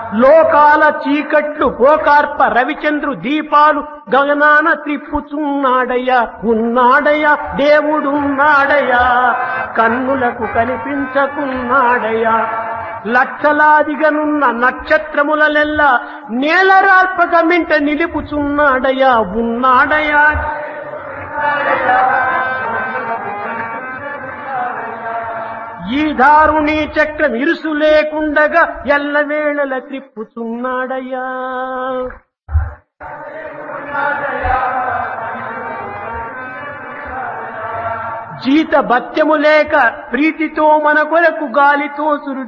లోకాల చీకట్లు పోకార్ప రవిచంద్రు దీపాలు గగనాన త్రిప్పుచున్నాడయ్యా ఉన్నాడయ్యా దేవుడున్నాడయ్యా కన్నులకు కనిపించకున్నాడయ్యా లక్షలాదిగనున్న నక్షత్రములలెల్లా నేలరాల్పక మింట నిలుపుచున్నాడయ్యా ఉన్నాడయ్యా ఈ దారుణి చక్రం ఇరుసు లేకుండగా ఎల్లవేళల త్రిప్పుచున్నాడయ్యా జీత భత్యము లేక ప్రీతితో మన కొరకు గాలితో సురు